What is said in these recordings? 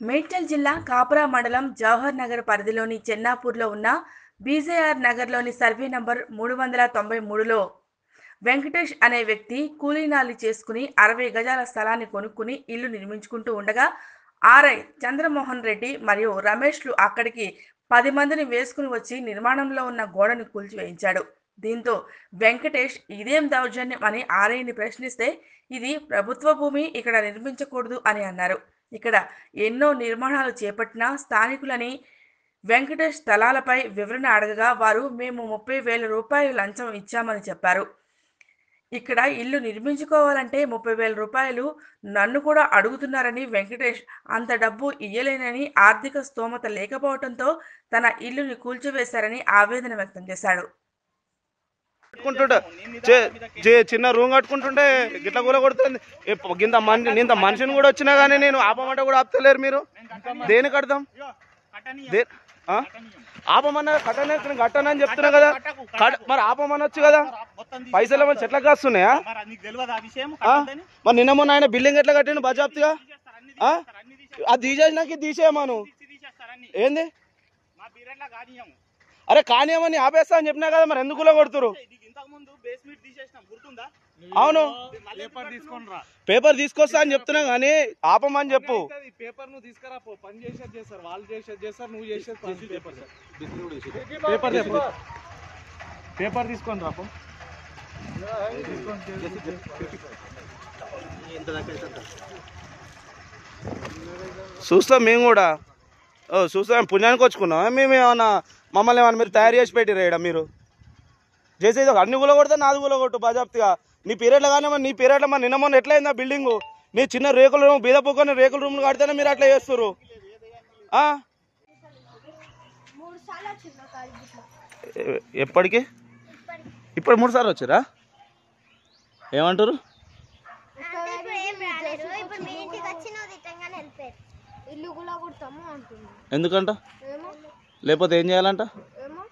మేడ్చల్ జిల్లా కాపురా మండలం జవహర్ నగర్ పరిధిలోని చెన్నాపూర్లో ఉన్న బీజేఆర్ నగర్లోని సర్వే నంబర్ మూడు వందల తొంభై మూడులో వెంకటేష్ అనే వ్యక్తి కూలీనాలి చేసుకుని అరవై గజాల స్థలాన్ని కొనుక్కుని ఇల్లు నిర్మించుకుంటూ ఉండగా ఆర్ఐ చంద్రమోహన్ రెడ్డి మరియు రమేష్లు అక్కడికి పది మందిని వేసుకుని వచ్చి నిర్మాణంలో ఉన్న గోడను కూల్చివేయించాడు దీంతో వెంకటేష్ ఇదేం దౌర్జన్యం అని ఆర్ఐని ప్రశ్నిస్తే ఇది ప్రభుత్వ భూమి ఇక్కడ నిర్మించకూడదు అని అన్నారు ఇక్కడ ఎన్నో నిర్మాణాలు చేపట్టిన స్థానికులని వెంకటేష్ స్థలాలపై వివరణ అడగగా వారు మేము ముప్పై వేల రూపాయలు లంచం ఇచ్చామని చెప్పారు ఇక్కడ ఇల్లు నిర్మించుకోవాలంటే ముప్పై వేల రూపాయలు నన్ను కూడా అడుగుతున్నారని వెంకటేష్ అంత డబ్బు ఇయ్యలేనని ఆర్థిక స్తోమత లేకపోవడంతో తన ఇల్లుని కూల్చివేశారని ఆవేదన వ్యక్తం చేశాడు కట్టుకుంటుంటే చే- చే- చిన్న రూమ్ కట్టుకుంటుంటే గిట్ల కూల కొడుతుంది ఇప్ప- గింత మనిషి ఇంత మనిషిని కూడా వచ్చినా కానీ నేను ఆపమంటే కూడా ఆపుతలేరు మీరు దేనికి అర్థం దే- ఆ? ఆపమన్నా కట్టనే కట్టనని చెప్తున్నా కదా కట్- మరి ఆపమనొచ్చు కదా పైసలు ఏమైనా చెట్లకు కాస్తున్నాయా మరి నీకు తెలియదు ఆ విషయం ఆ? మరి నిన్న మొన్న ఆయన బిల్డింగ్ ఎట్లా కట్టిండు బాజాప్తిగా ఆ? అది తీసేసినాక ఇది తీసేయమాను తీసేస్తారని ఏంది మా పీరియడ్ లా కానీయము అరే కానియమని ఆపేస్తా అని చెప్పినా కదా మరి ఎందుకు కొడుతురు ఇది ఇంతకు ముందు బేస్మెంట్ తీసేసినాం గుర్తుందా అవును పేపర్ తీసుకొని రా పేపర్ తీసుకొస్తా అని చెప్తున్నా కానీ ఆపమని చెప్పు పేపర్ నువ్వు తీసుకురా పో పని చేసేది చేస్తారు వాళ్ళు చేసేది చేస్తారు నువ్వు చేసేది పని పేపర్ పేపర్ చెప్పు పేపర్ తీసుకొని రా పో చూస్తాం మేము కూడా ఓ చూస్తాం పుణ్యానికి వచ్చుకున్నాం మేము ఏమన్నా మమ్మల్ని ఏమన్నా మీరు తయారు చేసి పెట్టి రేయడం మీరు చేసేది ఒక అన్ని గుల కొడితే నాది గుల కొట్టు బాజాప్తిగా నీ పీరియడ్లో కానీ మరి నీ పీరియడ్లో మరి నిన్న మొన్న ఎట్లయిందా బిల్డింగ్ నీ చిన్న రేకుల రూమ్ బీద పొక్కని రేకుల రూమ్లు కడితేనే మీరు అట్లా చేస్తారు ఆ? ఎ- ఎప్పటికి ఇప్పుడు మూడు సార్లు వచ్చారా ఏమంటారు ఇప్పుడు ఏం రాలేదు ఇప్పుడు మీ ఇంటికి వచ్చి నువ్వు తిట్టంగానే వెళ్ళిపోయారు ఇల్లు కూడా కుడతాము అంటుంది ఎందుకంట ఏమో లేకపోతే ఏం చేయాలంట ఏమో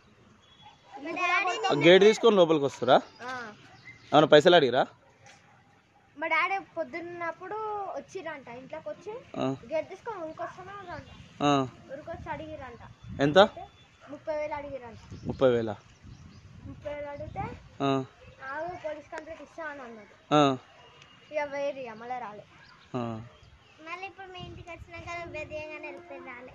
ఆ గేట్ తీసుకొని లోపలికి వస్తారా ఏమైనా పైసలు అడిగిరా మా డాడీ పొద్దున్నప్పుడు వచ్చిరంట ఇంట్లోకి వచ్చి ఆ, గేట్ తీసుకొని ఉరికొస్తాను అంట ఆ. ఉరికొచ్చి అడిగిరంట ఎంత ముప్పై వేలు అడిగిరంట ముప్పై వేల ముప్పై వేలు అడిగితే ఆ, ఆగు పోలీస్ కంప్లైంట్ ఇస్తా అని అన్నాడు ఆ, ఇక వేరు ఇక మళ్ళీ రాలే ఆ. మళ్ళీ ఇప్పుడు మీ ఇంటికి వచ్చినాక బెదియంగానే వెళ్ళిపోయి రాలే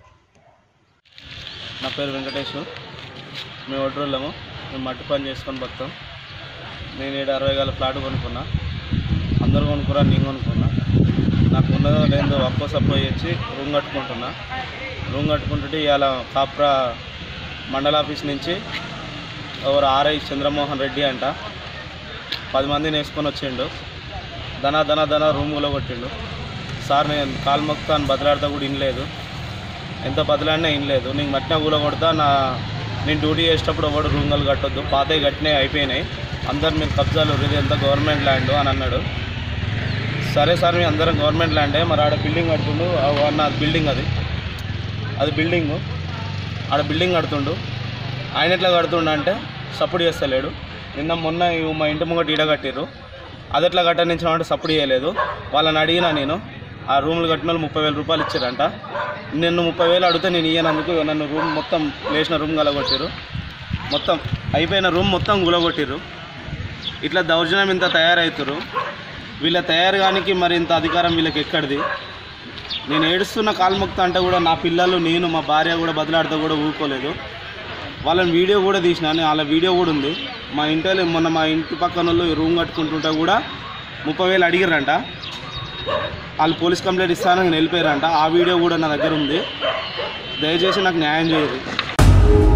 నా పేరు వెంకటేష్ మేము ఒడ్రోళ్ళము మేము మట్టి పని చేసుకొని బతాం నేను ఏడు అరవై గల ఫ్లాట్ కొనుక్కున్నా అందరూ కొనుక్కురా నేను కొనుక్కున్నా నాకు ఉన్నదో లేదో అప్పో సప్పో చేసి రూమ్ కట్టుకుంటున్నా రూమ్ కట్టుకుంటుంటే ఇవాళ కాప్రా మండల ఆఫీస్ నుంచి ఎవరు ఆర్ఐ చంద్రమోహన్ రెడ్డి అంట పది మందిని వేసుకొని వచ్చిండు ధన ధన ధన రూమ్లో కొట్టిండు సార్ నేను కాలు మొక్కుతాను బదిలాడితే కూడా ఇనలేదు ఎంత బదిలాడినా ఏం లేదు నీకు మట్టిన కూల కొడతా నా నేను డ్యూటీ చేసేటప్పుడు ఒకటి రూమ్లు కట్టొద్దు పాతవి కట్టినాయి అయిపోయినాయి అందరు మీరు కబ్జాలు ఇది ఎంత గవర్నమెంట్ ల్యాండ్ అని అన్నాడు సరే సార్ మీ అందరం గవర్నమెంట్ ల్యాండే మరి ఆడ బిల్డింగ్ కడుతుండు అవ్ అన్న అది బిల్డింగ్ అది అది బిల్డింగ్ ఆడ బిల్డింగ్ కడుతుండు ఆయన ఎట్లా కడుతుండు అంటే సపోర్ట్ చేస్తలేడు నిన్న మొన్న ఈ మా ఇంటి ముంగట ఈడ కట్టిర్రు అది ఎట్లా కట్టనించామంటే సపోర్ట్ చేయలేదు వాళ్ళని అడిగినా నేను ఆ రూమ్లు కట్టిన వాళ్ళు ముప్పై వేల రూపాయలు ఇచ్చారంట నిన్ను ముప్పై వేలు అడిగితే నేను ఇయ్యనందుకు నన్ను రూమ్ మొత్తం లేచిన రూమ్ గలగొట్టిర్రు మొత్తం అయిపోయిన రూమ్ మొత్తం గులగొట్టిర్రు ఇట్లా దౌర్జన్యం ఇంత తయారవుతారు వీళ్ళ తయారు కానికి మరి ఇంత అధికారం వీళ్ళకి ఎక్కడిది నేను ఏడుస్తున్న కాల్మొక్త అంటే కూడా నా పిల్లలు నేను మా భార్య కూడా బదిలాడితే కూడా ఊరుకోలేదు వాళ్ళని వీడియో కూడా తీసిన వాళ్ళ వీడియో కూడా ఉంది మా ఇంటి వాళ్ళు- మొన్న మా ఇంటి పక్కన వాళ్ళు రూమ్ కట్టుకుంటుంటే కూడా ముప్పై వేలు అడిగారంట వాళ్ళు పోలీస్ కంప్లైంట్ ఇస్తానని వెళ్ళిపోయారంట ఆ వీడియో కూడా నా దగ్గర ఉంది దయచేసి నాకు న్యాయం చేయదు